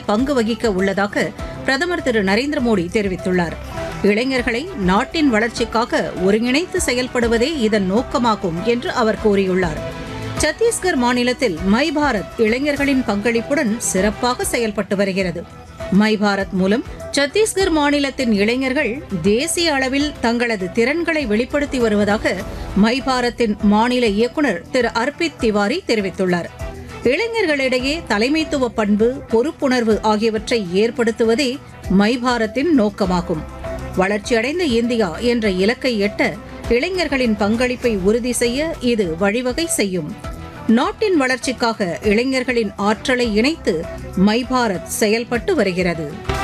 பங்கு வகிக்க உள்ளதாக பிரதமர் திரு நரேந்திர மோடி தெரிவித்துள்ளார் இளைஞர்களை நாட்டின் வளர்ச்சிக்காக ஒருங்கிணைத்து செயல்படுவதே இதன் நோக்கமாகும் என்று அவர் கூறியுள்ளார் சத்தீஸ்கர் மாநிலத்தில் மை பாரத் இளைஞர்களின் பங்களிப்புடன் சிறப்பாக செயல்பட்டு வருகிறது மை பாரத் மூலம் சத்தீஸ்கர் மாநிலத்தின் இளைஞர்கள் தேசிய அளவில் தங்களது திறன்களை வெளிப்படுத்தி வருவதாக மை பாரத்தின் மாநில இயக்குநர் திரு அர்பித் திவாரி தெரிவித்துள்ளார் இளைஞர்களிடையே தலைமைத்துவ பண்பு பொறுப்புணர்வு ஆகியவற்றை ஏற்படுத்துவதே மை பாரத்தின் நோக்கமாகும் வளர்ச்சியடைந்த இந்தியா என்ற இலக்கை எட்ட இளைஞர்களின் பங்களிப்பை உறுதி செய்ய இது வழிவகை செய்யும் நாட்டின் வளர்ச்சிக்காக இளைஞர்களின் ஆற்றலை இணைத்து மை பாரத் செயல்பட்டு வருகிறது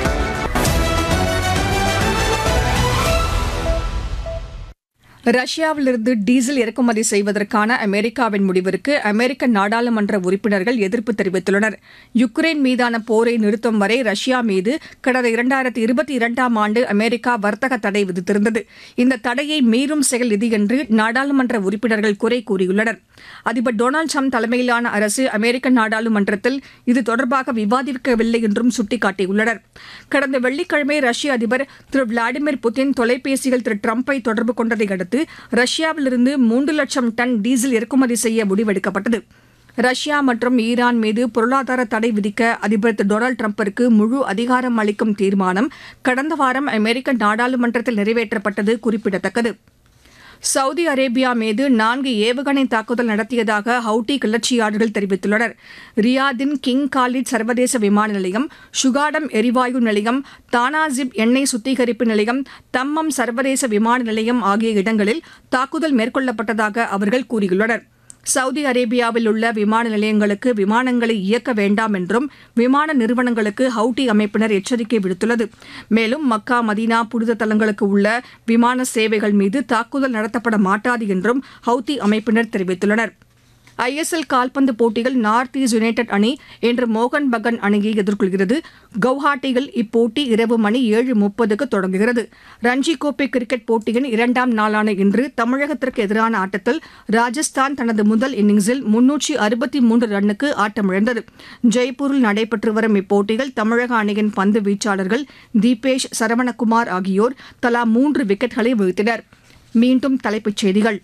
ரஷ்யாவிலிருந்து டீசல் இறக்குமதி செய்வதற்கான அமெரிக்காவின் முடிவிற்கு அமெரிக்க நாடாளுமன்ற உறுப்பினர்கள் எதிர்ப்பு தெரிவித்துள்ளனர் யுக்ரைன் மீதான போரை நிறுத்தும் வரை ரஷ்யா மீது கடந்த இரண்டாயிரத்தி இருபத்தி இரண்டாம் ஆண்டு அமெரிக்கா வர்த்தக தடை விதித்திருந்தது இந்த தடையை மீறும் செயல் இது என்று நாடாளுமன்ற உறுப்பினர்கள் குறை கூறியுள்ளனர் அதிபர் டொனால்டு ட்ரம்ப் தலைமையிலான அரசு அமெரிக்க நாடாளுமன்றத்தில் இது தொடர்பாக விவாதிக்கவில்லை என்றும் சுட்டிக்காட்டியுள்ளனர் கடந்த வெள்ளிக்கிழமை ரஷ்ய அதிபர் திரு விளாடிமிர் புட்டின் தொலைபேசியில் திரு ட்ரம்பை தொடர்பு கொண்டதை அடுத்து ரஷ்யாவிலிருந்து மூன்று லட்சம் டன் டீசல் இறக்குமதி செய்ய முடிவெடுக்கப்பட்டது ரஷ்யா மற்றும் ஈரான் மீது பொருளாதார தடை விதிக்க அதிபர் திரு டொனால்டு டிரம்பிற்கு முழு அதிகாரம் அளிக்கும் தீர்மானம் கடந்த வாரம் அமெரிக்க நாடாளுமன்றத்தில் நிறைவேற்றப்பட்டது குறிப்பிடத்தக்கது சவுதி அரேபியா மீது நான்கு ஏவுகணை தாக்குதல் நடத்தியதாக ஹவுட்டி கிளர்ச்சியாளர்கள் தெரிவித்துள்ளனர் ரியாதின் கிங் காலித் சர்வதேச விமான நிலையம் சுகாடம் எரிவாயு நிலையம் தானாசிப் எண்ணெய் சுத்திகரிப்பு நிலையம் தம்மம் சர்வதேச விமான நிலையம் ஆகிய இடங்களில் தாக்குதல் மேற்கொள்ளப்பட்டதாக அவர்கள் கூறியுள்ளனர் சவுதி அரேபியாவில் உள்ள விமான நிலையங்களுக்கு விமானங்களை இயக்க வேண்டாம் என்றும் விமான நிறுவனங்களுக்கு ஹவுட்டி அமைப்பினர் எச்சரிக்கை விடுத்துள்ளது மேலும் மக்கா மதீனா புனித தலங்களுக்கு உள்ள விமான சேவைகள் மீது தாக்குதல் நடத்தப்பட மாட்டாது என்றும் ஹவுத்தி அமைப்பினர் தெரிவித்துள்ளனர் ஐஎஸ்எல் கால்பந்து போட்டியில் நார்த் ஈஸ்ட் யுனைடெட் அணி இன்று மோகன் பகன் அணியை எதிர்கொள்கிறது கவுஹாட்டியில் இப்போட்டி இரவு மணி ஏழு முப்பதுக்கு தொடங்குகிறது ரஞ்சி கோப்பை கிரிக்கெட் போட்டியின் இரண்டாம் நாளான இன்று தமிழகத்திற்கு எதிரான ஆட்டத்தில் ராஜஸ்தான் தனது முதல் இன்னிங்ஸில் முன்னூற்றி அறுபத்தி மூன்று ரன்னுக்கு ஆட்டமிழந்தது ஜெய்ப்பூரில் நடைபெற்று வரும் இப்போட்டியில் தமிழக அணியின் பந்து வீச்சாளர்கள் தீபேஷ் சரவணகுமார் ஆகியோர் தலா மூன்று விக்கெட்களை வீழ்த்தினர் மீண்டும் தலைப்புச் செய்திகள்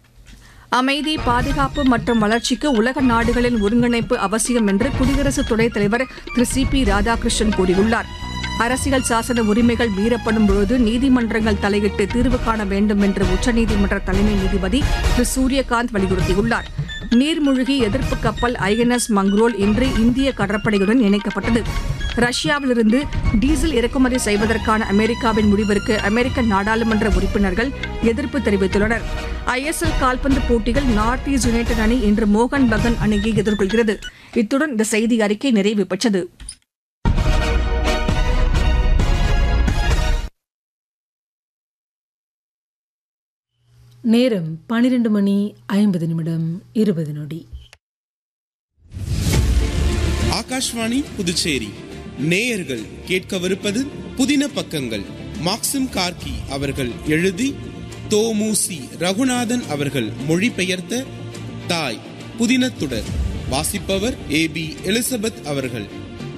அமைதி பாதுகாப்பு மற்றும் வளர்ச்சிக்கு உலக நாடுகளின் ஒருங்கிணைப்பு அவசியம் என்று குடியரசு துணைத் தலைவர் திரு சி பி ராதாகிருஷ்ணன் கூறியுள்ளார் அரசியல் சாசன உரிமைகள் மீறப்படும் பொழுது நீதிமன்றங்கள் தலையிட்டு தீர்வு காண வேண்டும் என்று உச்சநீதிமன்ற தலைமை நீதிபதி திரு சூரியகாந்த் வலியுறுத்தியுள்ளார் நீர்மூழ்கி எதிர்ப்பு கப்பல் ஐஎன்எஸ் மங்ரோல் இன்று இந்திய கடற்படையுடன் இணைக்கப்பட்டது ரஷ்யாவிலிருந்து டீசல் இறக்குமதி செய்வதற்கான அமெரிக்காவின் முடிவிற்கு அமெரிக்க நாடாளுமன்ற உறுப்பினர்கள் எதிர்ப்பு தெரிவித்துள்ளனர் ஐஎஸ்எல் கால்பந்து போட்டியில் நார்த் ஈஸ்ட் யுனைடெட் அணி இன்று மோகன் பகன் அணியை எதிர்கொள்கிறது இத்துடன் இந்த செய்தி அறிக்கை நிறைவு பெற்றது நேரம் பனிரெண்டு மணி ஐம்பது நிமிடம் இருபது நொடி ஆகாஷ்வாணி புதுச்சேரி நேயர்கள் கேட்கவிருப்பது புதின பக்கங்கள் மாக்சிம் கார்கி அவர்கள் எழுதி தோமுசி ரகுநாதன் அவர்கள் மொழிபெயர்த்த தாய் புதினத்துடர் வாசிப்பவர் ஏ பி எலிசபெத் அவர்கள்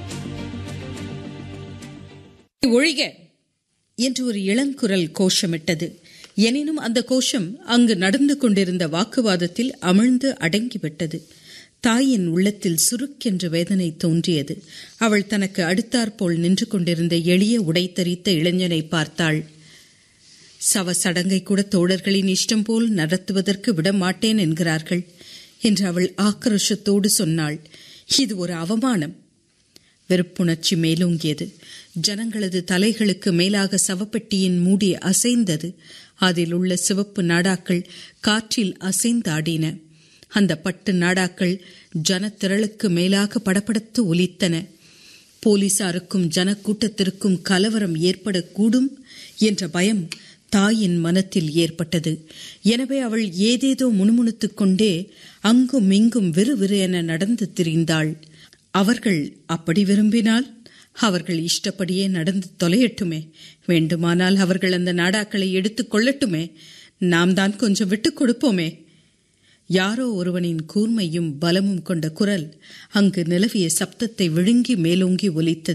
ஒழிக என்று ஒரு இளங்குரல் கோஷமிட்டது எனினும் அந்த கோஷம் அங்கு நடந்து கொண்டிருந்த வாக்குவாதத்தில் அமிழ்ந்து அடங்கிவிட்டது தாயின் உள்ளத்தில் சுருக்கென்ற வேதனை தோன்றியது அவள் தனக்கு அடுத்தாற்போல் நின்று கொண்டிருந்த எளிய உடை தரித்த இளைஞனை பார்த்தாள் சவ சடங்கை கூட தோழர்களின் இஷ்டம் போல் நடத்துவதற்கு விடமாட்டேன் என்கிறார்கள் என்று அவள் ஆக்ரோஷத்தோடு சொன்னாள் இது ஒரு அவமானம் வெறுப்புணர்ச்சி மேலோங்கியது ஜனங்களது தலைகளுக்கு மேலாக சவப்பெட்டியின் மூடி அசைந்தது அதில் உள்ள சிவப்பு நாடாக்கள் காற்றில் அசைந்தாடின அந்த பட்டு நாடாக்கள் ஜனத்திரளுக்கு மேலாக படபடத்து ஒலித்தன போலீசாருக்கும் ஜனக்கூட்டத்திற்கும் கலவரம் ஏற்படக்கூடும் என்ற பயம் தாயின் மனத்தில் ஏற்பட்டது எனவே அவள் ஏதேதோ முணுமுணுத்துக் கொண்டே அங்கும் இங்கும் விறுவிறு என நடந்து திரிந்தாள் அவர்கள் அப்படி விரும்பினால் அவர்கள் இஷ்டப்படியே நடந்து தொலையட்டுமே வேண்டுமானால் அவர்கள் அந்த நாடாக்களை எடுத்துக் கொள்ளட்டுமே நாம் தான் கொஞ்சம் விட்டுக் கொடுப்போமே யாரோ ஒருவனின் கூர்மையும் பலமும் கொண்ட குரல் அங்கு நிலவிய சப்தத்தை விழுங்கி மேலோங்கி ஒலித்தது